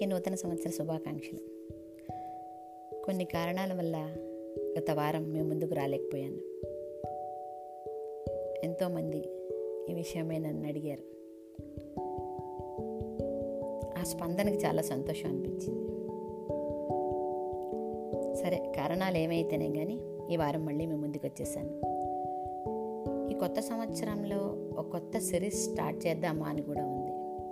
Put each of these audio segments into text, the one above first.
అందరికీ నూతన సంవత్సర శుభాకాంక్షలు కొన్ని కారణాల వల్ల గత వారం మేము ముందుకు రాలేకపోయాను ఎంతోమంది ఈ విషయమే నన్ను అడిగారు ఆ స్పందనకి చాలా సంతోషం అనిపించింది సరే కారణాలు ఏమైతేనే కానీ ఈ వారం మళ్ళీ మేము ముందుకు వచ్చేసాను ఈ కొత్త సంవత్సరంలో ఒక కొత్త సిరీస్ స్టార్ట్ చేద్దామా అని కూడా ఉంది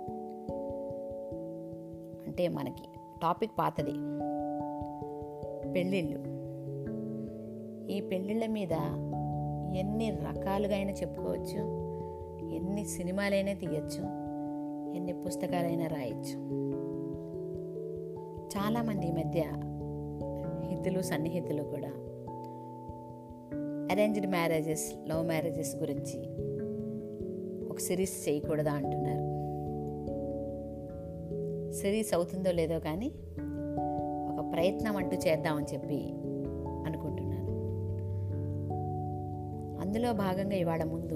అంటే మనకి టాపిక్ పాతది పెళ్ళిళ్ళు ఈ పెళ్ళిళ్ళ మీద ఎన్ని రకాలుగా అయినా చెప్పుకోవచ్చు ఎన్ని సినిమాలైనా తీయచ్చు ఎన్ని పుస్తకాలైనా రాయొచ్చు చాలామంది ఈ మధ్య హితులు సన్నిహితులు కూడా అరేంజ్డ్ మ్యారేజెస్ లవ్ మ్యారేజెస్ గురించి ఒక సిరీస్ చేయకూడదా అంటున్నారు సిరీస్ అవుతుందో లేదో కానీ ఒక ప్రయత్నం అంటూ చేద్దామని చెప్పి అనుకుంటున్నాను అందులో భాగంగా ఇవాళ ముందు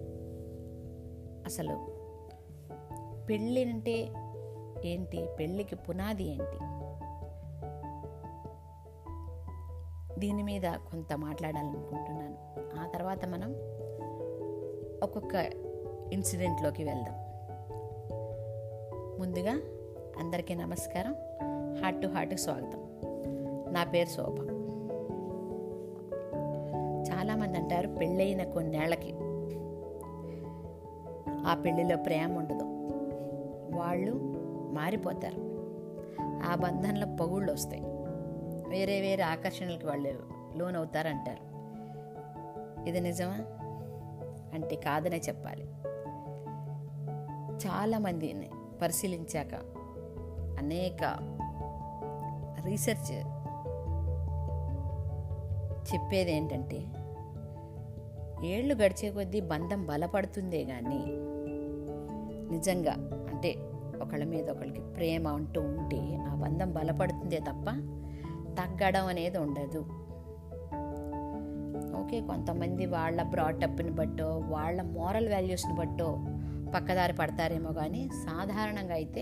అసలు పెళ్ళి అంటే ఏంటి పెళ్ళికి పునాది ఏంటి దీని మీద కొంత మాట్లాడాలనుకుంటున్నాను ఆ తర్వాత మనం ఒక్కొక్క ఇన్సిడెంట్లోకి వెళ్దాం ముందుగా అందరికీ నమస్కారం హార్ట్ టు హార్ట్కి స్వాగతం నా పేరు శోభ చాలామంది అంటారు పెళ్ళైన కొన్నేళ్లకి ఆ పెళ్ళిలో ప్రేమ ఉండదు వాళ్ళు మారిపోతారు ఆ బంధంలో పగుళ్ళు వస్తాయి వేరే వేరే ఆకర్షణలకు వాళ్ళు లోన్ అవుతారంటారు ఇది నిజమా అంటే కాదనే చెప్పాలి చాలామందిని పరిశీలించాక అనేక రీసెర్చ్ చెప్పేది ఏంటంటే ఏళ్ళు గడిచే కొద్దీ బంధం బలపడుతుందే కానీ నిజంగా అంటే ఒకళ్ళ మీద ఒకళ్ళకి ప్రేమ అంటూ ఉంటే ఆ బంధం బలపడుతుందే తప్ప తగ్గడం అనేది ఉండదు ఓకే కొంతమంది వాళ్ళ బ్రాటప్ని బట్టో వాళ్ళ మోరల్ వాల్యూస్ని బట్టో పక్కదారి పడతారేమో కానీ సాధారణంగా అయితే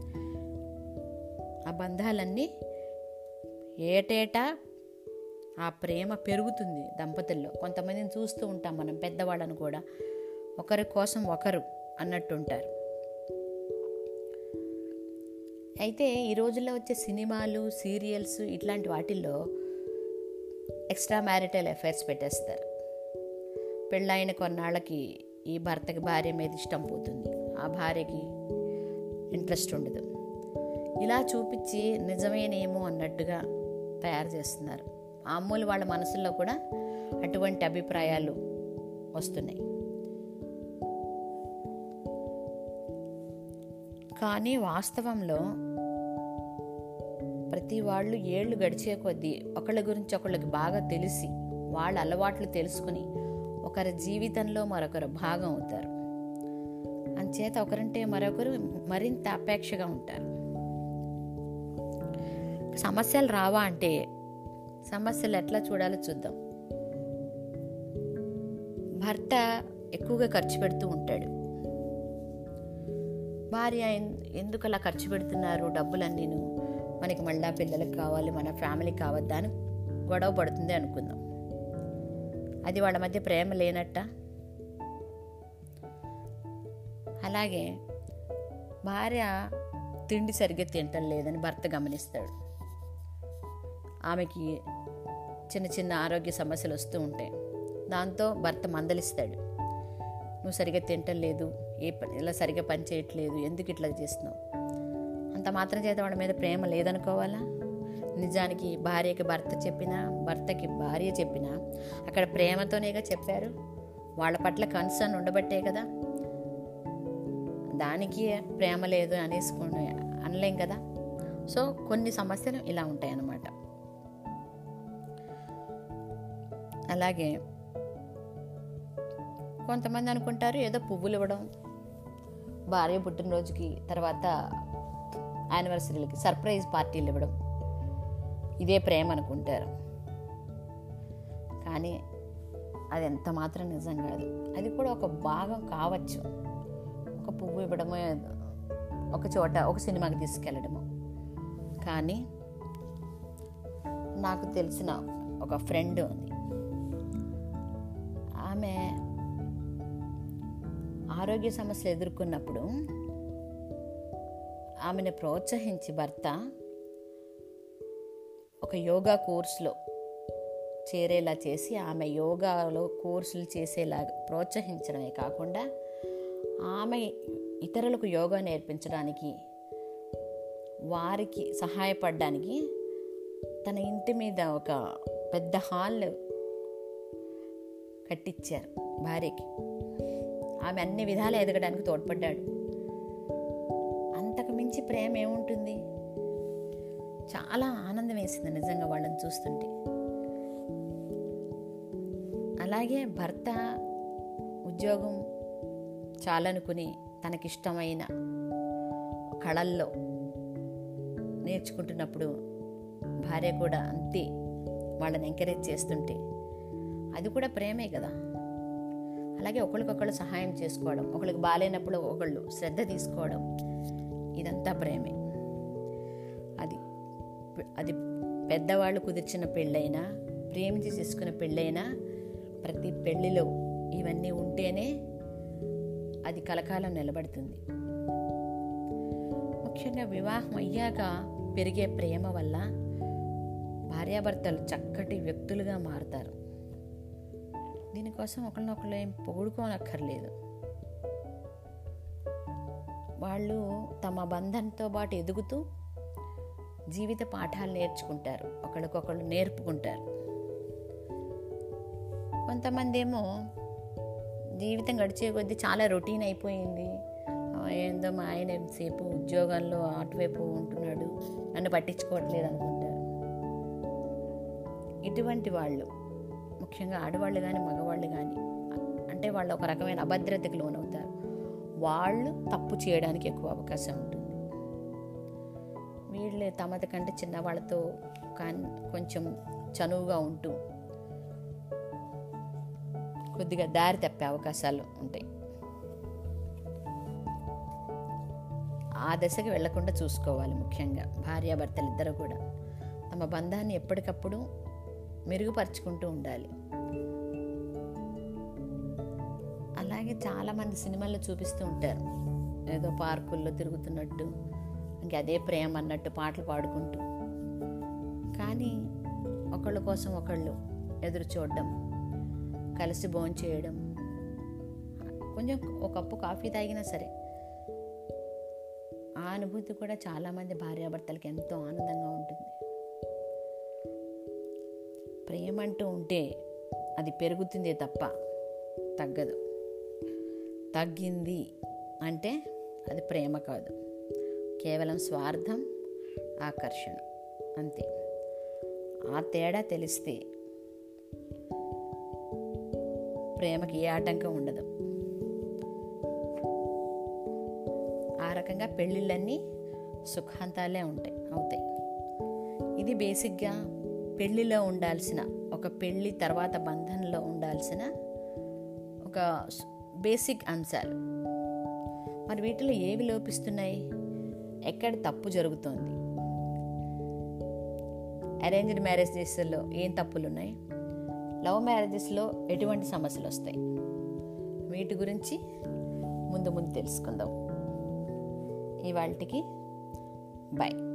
ఆ బంధాలన్నీ ఏటేటా ఆ ప్రేమ పెరుగుతుంది దంపతుల్లో కొంతమందిని చూస్తూ ఉంటాం మనం పెద్దవాళ్ళను కూడా ఒకరి కోసం ఒకరు అన్నట్టుంటారు అయితే ఈ రోజుల్లో వచ్చే సినిమాలు సీరియల్స్ ఇట్లాంటి వాటిల్లో ఎక్స్ట్రా మ్యారిటల్ అఫైర్స్ పెట్టేస్తారు పెళ్ళైన కొన్నాళ్ళకి ఈ భర్తకి భార్య మీద ఇష్టం పోతుంది ఆ భార్యకి ఇంట్రెస్ట్ ఉండదు ఇలా చూపించి నిజమేనేమో అన్నట్టుగా తయారు చేస్తున్నారు మామూలు వాళ్ళ మనసుల్లో కూడా అటువంటి అభిప్రాయాలు వస్తున్నాయి కానీ వాస్తవంలో ప్రతి వాళ్ళు ఏళ్ళు గడిచే కొద్దీ ఒకళ్ళ గురించి ఒకళ్ళకి బాగా తెలిసి వాళ్ళ అలవాట్లు తెలుసుకుని ఒకరి జీవితంలో మరొకరు భాగం అవుతారు అంచేత ఒకరంటే మరొకరు మరింత అపేక్షగా ఉంటారు సమస్యలు రావా అంటే సమస్యలు ఎట్లా చూడాలో చూద్దాం భర్త ఎక్కువగా ఖర్చు పెడుతూ ఉంటాడు భార్య ఎందుకు అలా ఖర్చు పెడుతున్నారు డబ్బులన్నీను మనకి మళ్ళా పిల్లలకు కావాలి మన ఫ్యామిలీకి కావద్దా అని గొడవ పడుతుంది అనుకుందాం అది వాళ్ళ మధ్య ప్రేమ లేనట్ట అలాగే భార్య తిండి సరిగ్గా తింటం లేదని భర్త గమనిస్తాడు ఆమెకి చిన్న చిన్న ఆరోగ్య సమస్యలు వస్తూ ఉంటాయి దాంతో భర్త మందలిస్తాడు నువ్వు సరిగ్గా తింటం లేదు ఏ పని ఇలా సరిగ్గా పని చేయట్లేదు ఎందుకు ఇట్లా చేస్తున్నావు అంత మాత్రం చేత వాళ్ళ మీద ప్రేమ లేదనుకోవాలా నిజానికి భార్యకి భర్త చెప్పినా భర్తకి భార్య చెప్పినా అక్కడ ప్రేమతోనేగా చెప్పారు వాళ్ళ పట్ల కన్సర్న్ ఉండబట్టే కదా దానికి ప్రేమ లేదు అనేసుకుని అనలేం కదా సో కొన్ని సమస్యలు ఇలా ఉంటాయి అన్నమాట అలాగే కొంతమంది అనుకుంటారు ఏదో పువ్వులు ఇవ్వడం భార్య పుట్టినరోజుకి తర్వాత యానివర్సరీలకి సర్ప్రైజ్ పార్టీలు ఇవ్వడం ఇదే ప్రేమ అనుకుంటారు కానీ అది ఎంత మాత్రం నిజం కాదు అది కూడా ఒక భాగం కావచ్చు ఒక పువ్వు ఇవ్వడమో ఒక చోట ఒక సినిమాకి తీసుకెళ్ళడము కానీ నాకు తెలిసిన ఒక ఫ్రెండ్ ఉంది ఆమె ఆరోగ్య సమస్యలు ఎదుర్కొన్నప్పుడు ఆమెను ప్రోత్సహించి భర్త ఒక యోగా కోర్సులో చేరేలా చేసి ఆమె యోగాలో కోర్సులు చేసేలా ప్రోత్సహించడమే కాకుండా ఆమె ఇతరులకు యోగా నేర్పించడానికి వారికి సహాయపడడానికి తన ఇంటి మీద ఒక పెద్ద హాల్ కట్టించారు భార్యకి ఆమె అన్ని విధాలు ఎదగడానికి తోడ్పడ్డాడు అంతకు మించి ప్రేమ ఏముంటుంది చాలా ఆనందం వేసింది నిజంగా వాళ్ళని చూస్తుంటే అలాగే భర్త ఉద్యోగం చాలనుకుని తనకిష్టమైన కళల్లో నేర్చుకుంటున్నప్పుడు భార్య కూడా అంతే వాళ్ళని ఎంకరేజ్ చేస్తుంటే అది కూడా ప్రేమే కదా అలాగే ఒకరికొకళ్ళు సహాయం చేసుకోవడం ఒకరికి బాగాలేనప్పుడు ఒకళ్ళు శ్రద్ధ తీసుకోవడం ఇదంతా ప్రేమే అది అది పెద్దవాళ్ళు కుదిర్చిన పెళ్ళైనా ప్రేమించి చేసుకున్న పెళ్ళైనా ప్రతి పెళ్ళిలో ఇవన్నీ ఉంటేనే అది కలకాలం నిలబడుతుంది ముఖ్యంగా వివాహం అయ్యాక పెరిగే ప్రేమ వల్ల భార్యాభర్తలు చక్కటి వ్యక్తులుగా మారుతారు దీనికోసం ఒకరినొకరు ఏం పొగుడుకోనక్కర్లేదు వాళ్ళు తమ బంధంతో పాటు ఎదుగుతూ జీవిత పాఠాలు నేర్చుకుంటారు ఒకరికొకళ్ళు నేర్పుకుంటారు కొంతమంది ఏమో జీవితం గడిచే కొద్దీ చాలా రొటీన్ అయిపోయింది ఏందో మా ఆయన ఎంతసేపు ఉద్యోగంలో అటువైపు ఉంటున్నాడు నన్ను పట్టించుకోవట్లేదు అనుకుంటారు ఇటువంటి వాళ్ళు ముఖ్యంగా ఆడవాళ్ళు కానీ మగవాళ్ళు కానీ అంటే వాళ్ళు ఒక రకమైన అభద్రతకు లోనవుతారు వాళ్ళు తప్పు చేయడానికి ఎక్కువ అవకాశం ఉంటుంది వీళ్ళు తమది కంటే చిన్నవాళ్ళతో కానీ కొంచెం చనువుగా ఉంటూ కొద్దిగా దారి తప్పే అవకాశాలు ఉంటాయి ఆ దశకి వెళ్లకుండా చూసుకోవాలి ముఖ్యంగా భార్యాభర్తలు ఇద్దరు కూడా తమ బంధాన్ని ఎప్పటికప్పుడు మెరుగుపరుచుకుంటూ ఉండాలి అలాగే చాలామంది సినిమాల్లో చూపిస్తూ ఉంటారు ఏదో పార్కుల్లో తిరుగుతున్నట్టు ఇంక అదే ప్రేమ అన్నట్టు పాటలు పాడుకుంటూ కానీ ఒకళ్ళ కోసం ఒకళ్ళు ఎదురు చూడడం కలిసి భోంచేయడం కొంచెం ఒక కప్పు కాఫీ తాగినా సరే ఆ అనుభూతి కూడా చాలామంది భార్యాభర్తలకి ఎంతో ఆనందంగా ఉంటుంది ప్రేమ అంటూ ఉంటే అది పెరుగుతుందే తప్ప తగ్గదు తగ్గింది అంటే అది ప్రేమ కాదు కేవలం స్వార్థం ఆకర్షణ అంతే ఆ తేడా తెలిస్తే ప్రేమకి ఏ ఆటంకం ఉండదు ఆ రకంగా పెళ్ళిళ్ళన్నీ సుఖాంతాలే ఉంటాయి అవుతాయి ఇది బేసిక్గా పెళ్ళిలో ఉండాల్సిన ఒక పెళ్ళి తర్వాత బంధంలో ఉండాల్సిన ఒక బేసిక్ అంశాలు మరి వీటిలో ఏవి లోపిస్తున్నాయి ఎక్కడ తప్పు జరుగుతోంది అరేంజ్డ్ మ్యారేజెస్లో ఏం తప్పులు ఉన్నాయి లవ్ మ్యారేజెస్లో ఎటువంటి సమస్యలు వస్తాయి వీటి గురించి ముందు ముందు తెలుసుకుందాం ఇవాళకి బాయ్